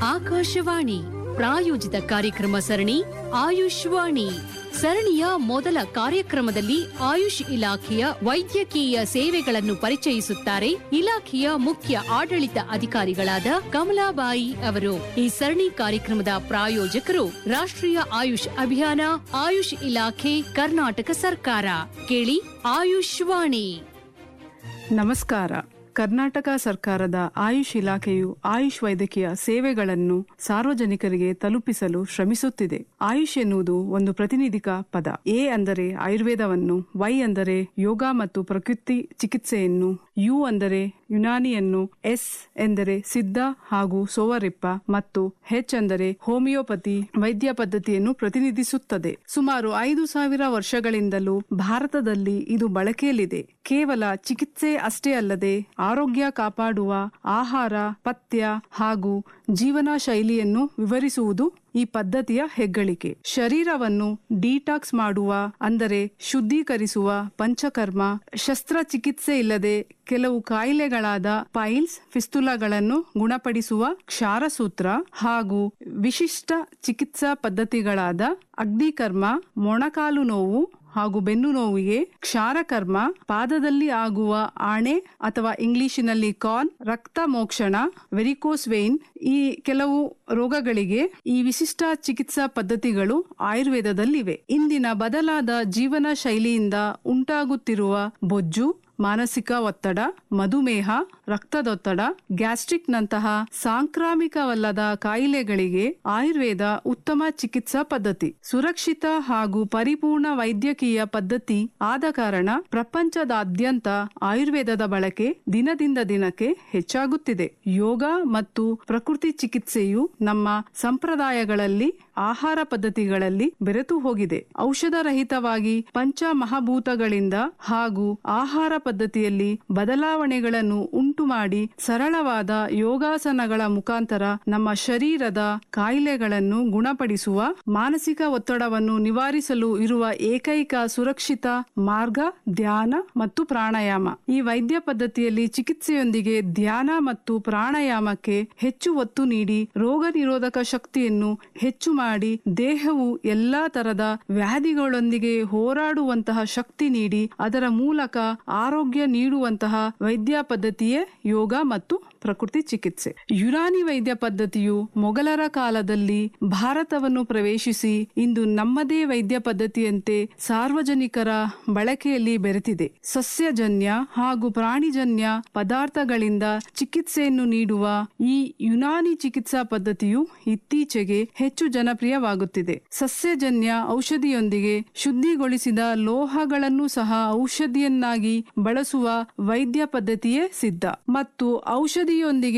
ಆಕಾಶವಾಣಿ ಪ್ರಾಯೋಜಿತ ಕಾರ್ಯಕ್ರಮ ಸರಣಿ ಆಯುಷ್ವಾಣಿ ಸರಣಿಯ ಮೊದಲ ಕಾರ್ಯಕ್ರಮದಲ್ಲಿ ಆಯುಷ್ ಇಲಾಖೆಯ ವೈದ್ಯಕೀಯ ಸೇವೆಗಳನ್ನು ಪರಿಚಯಿಸುತ್ತಾರೆ ಇಲಾಖೆಯ ಮುಖ್ಯ ಆಡಳಿತ ಅಧಿಕಾರಿಗಳಾದ ಕಮಲಾಬಾಯಿ ಅವರು ಈ ಸರಣಿ ಕಾರ್ಯಕ್ರಮದ ಪ್ರಾಯೋಜಕರು ರಾಷ್ಟ್ರೀಯ ಆಯುಷ್ ಅಭಿಯಾನ ಆಯುಷ್ ಇಲಾಖೆ ಕರ್ನಾಟಕ ಸರ್ಕಾರ ಕೇಳಿ ಆಯುಷ್ವಾಣಿ ನಮಸ್ಕಾರ ಕರ್ನಾಟಕ ಸರ್ಕಾರದ ಆಯುಷ್ ಇಲಾಖೆಯು ಆಯುಷ್ ವೈದ್ಯಕೀಯ ಸೇವೆಗಳನ್ನು ಸಾರ್ವಜನಿಕರಿಗೆ ತಲುಪಿಸಲು ಶ್ರಮಿಸುತ್ತಿದೆ ಆಯುಷ್ ಎನ್ನುವುದು ಒಂದು ಪ್ರತಿನಿಧಿಕ ಪದ ಎ ಅಂದರೆ ಆಯುರ್ವೇದವನ್ನು ವೈ ಅಂದರೆ ಯೋಗ ಮತ್ತು ಪ್ರಕೃತಿ ಚಿಕಿತ್ಸೆಯನ್ನು ಯು ಅಂದರೆ ಯುನಾನಿಯನ್ನು ಎಸ್ ಎಂದರೆ ಸಿದ್ಧ ಹಾಗೂ ಸೋವರಿಪ್ಪ ಮತ್ತು ಹೆಚ್ ಅಂದರೆ ಹೋಮಿಯೋಪತಿ ವೈದ್ಯ ಪದ್ಧತಿಯನ್ನು ಪ್ರತಿನಿಧಿಸುತ್ತದೆ ಸುಮಾರು ಐದು ಸಾವಿರ ವರ್ಷಗಳಿಂದಲೂ ಭಾರತದಲ್ಲಿ ಇದು ಬಳಕೆಯಲ್ಲಿದೆ ಕೇವಲ ಚಿಕಿತ್ಸೆ ಅಷ್ಟೇ ಅಲ್ಲದೆ ಆರೋಗ್ಯ ಕಾಪಾಡುವ ಆಹಾರ ಪಥ್ಯ ಹಾಗೂ ಜೀವನ ಶೈಲಿಯನ್ನು ವಿವರಿಸುವುದು ಈ ಪದ್ಧತಿಯ ಹೆಗ್ಗಳಿಕೆ ಶರೀರವನ್ನು ಡಿಟಾಕ್ಸ್ ಮಾಡುವ ಅಂದರೆ ಶುದ್ಧೀಕರಿಸುವ ಪಂಚಕರ್ಮ ಶಸ್ತ್ರಚಿಕಿತ್ಸೆ ಇಲ್ಲದೆ ಕೆಲವು ಕಾಯಿಲೆಗಳಾದ ಪೈಲ್ಸ್ ಫಿಸ್ತುಲಗಳನ್ನು ಗುಣಪಡಿಸುವ ಕ್ಷಾರಸೂತ್ರ ಹಾಗೂ ವಿಶಿಷ್ಟ ಚಿಕಿತ್ಸಾ ಪದ್ಧತಿಗಳಾದ ಅಗ್ನಿಕರ್ಮ ಮೊಣಕಾಲು ನೋವು ಹಾಗೂ ಬೆನ್ನು ನೋವಿಗೆ ಕ್ಷಾರಕರ್ಮ ಪಾದದಲ್ಲಿ ಆಗುವ ಆಣೆ ಅಥವಾ ಇಂಗ್ಲಿಶಿನಲ್ಲಿ ಕಾನ್ ರಕ್ತ ಮೋಕ್ಷಣ ವೆರಿಕೋಸ್ ವೇನ್ ಈ ಕೆಲವು ರೋಗಗಳಿಗೆ ಈ ವಿಶಿಷ್ಟ ಚಿಕಿತ್ಸಾ ಪದ್ಧತಿಗಳು ಆಯುರ್ವೇದದಲ್ಲಿವೆ ಇಂದಿನ ಬದಲಾದ ಜೀವನ ಶೈಲಿಯಿಂದ ಉಂಟಾಗುತ್ತಿರುವ ಬೊಜ್ಜು ಮಾನಸಿಕ ಒತ್ತಡ ಮಧುಮೇಹ ರಕ್ತದೊತ್ತಡ ಗ್ಯಾಸ್ಟ್ರಿಕ್ ನಂತಹ ಸಾಂಕ್ರಾಮಿಕವಲ್ಲದ ಕಾಯಿಲೆಗಳಿಗೆ ಆಯುರ್ವೇದ ಉತ್ತಮ ಚಿಕಿತ್ಸಾ ಪದ್ಧತಿ ಸುರಕ್ಷಿತ ಹಾಗೂ ಪರಿಪೂರ್ಣ ವೈದ್ಯಕೀಯ ಪದ್ಧತಿ ಆದ ಕಾರಣ ಪ್ರಪಂಚದಾದ್ಯಂತ ಆಯುರ್ವೇದದ ಬಳಕೆ ದಿನದಿಂದ ದಿನಕ್ಕೆ ಹೆಚ್ಚಾಗುತ್ತಿದೆ ಯೋಗ ಮತ್ತು ಪ್ರಕೃತಿ ಚಿಕಿತ್ಸೆಯು ನಮ್ಮ ಸಂಪ್ರದಾಯಗಳಲ್ಲಿ ಆಹಾರ ಪದ್ಧತಿಗಳಲ್ಲಿ ಬೆರೆತು ಹೋಗಿದೆ ಔಷಧ ರಹಿತವಾಗಿ ಪಂಚ ಮಹಾಭೂತಗಳಿಂದ ಹಾಗೂ ಆಹಾರ ಪದ್ಧತಿಯಲ್ಲಿ ಬದಲಾವಣೆಗಳನ್ನು ಉಂಟು ಮಾಡಿ ಸರಳವಾದ ಯೋಗಾಸನಗಳ ಮುಖಾಂತರ ನಮ್ಮ ಶರೀರದ ಕಾಯಿಲೆಗಳನ್ನು ಗುಣಪಡಿಸುವ ಮಾನಸಿಕ ಒತ್ತಡವನ್ನು ನಿವಾರಿಸಲು ಇರುವ ಏಕೈಕ ಸುರಕ್ಷಿತ ಮಾರ್ಗ ಧ್ಯಾನ ಮತ್ತು ಪ್ರಾಣಾಯಾಮ ಈ ವೈದ್ಯ ಪದ್ಧತಿಯಲ್ಲಿ ಚಿಕಿತ್ಸೆಯೊಂದಿಗೆ ಧ್ಯಾನ ಮತ್ತು ಪ್ರಾಣಾಯಾಮಕ್ಕೆ ಹೆಚ್ಚು ಒತ್ತು ನೀಡಿ ರೋಗ ನಿರೋಧಕ ಶಕ್ತಿಯನ್ನು ಹೆಚ್ಚು ಮಾಡಿ ದೇಹವು ಎಲ್ಲಾ ತರದ ವ್ಯಾಧಿಗಳೊಂದಿಗೆ ಹೋರಾಡುವಂತಹ ಶಕ್ತಿ ನೀಡಿ ಅದರ ಮೂಲಕ ಆರೋಗ್ಯ ನೀಡುವಂತಹ ವೈದ್ಯ ಪದ್ಧತಿಯೇ ಯೋಗ ಮತ್ತು ಪ್ರಕೃತಿ ಚಿಕಿತ್ಸೆ ಯುನಾನಿ ವೈದ್ಯ ಪದ್ಧತಿಯು ಮೊಘಲರ ಕಾಲದಲ್ಲಿ ಭಾರತವನ್ನು ಪ್ರವೇಶಿಸಿ ಇಂದು ನಮ್ಮದೇ ವೈದ್ಯ ಪದ್ಧತಿಯಂತೆ ಸಾರ್ವಜನಿಕರ ಬಳಕೆಯಲ್ಲಿ ಬೆರೆತಿದೆ ಸಸ್ಯಜನ್ಯ ಹಾಗೂ ಪ್ರಾಣಿಜನ್ಯ ಪದಾರ್ಥಗಳಿಂದ ಚಿಕಿತ್ಸೆಯನ್ನು ನೀಡುವ ಈ ಯುನಾನಿ ಚಿಕಿತ್ಸಾ ಪದ್ಧತಿಯು ಇತ್ತೀಚೆಗೆ ಹೆಚ್ಚು ಜನಪ್ರಿಯವಾಗುತ್ತಿದೆ ಸಸ್ಯಜನ್ಯ ಔಷಧಿಯೊಂದಿಗೆ ಶುದ್ಧಿಗೊಳಿಸಿದ ಲೋಹಗಳನ್ನು ಸಹ ಔಷಧಿಯನ್ನಾಗಿ ಬಳಸುವ ವೈದ್ಯ ಪದ್ಧತಿಯೇ ಸಿದ್ಧ ಮತ್ತು ಔಷಧಿಯೊಂದಿಗೆ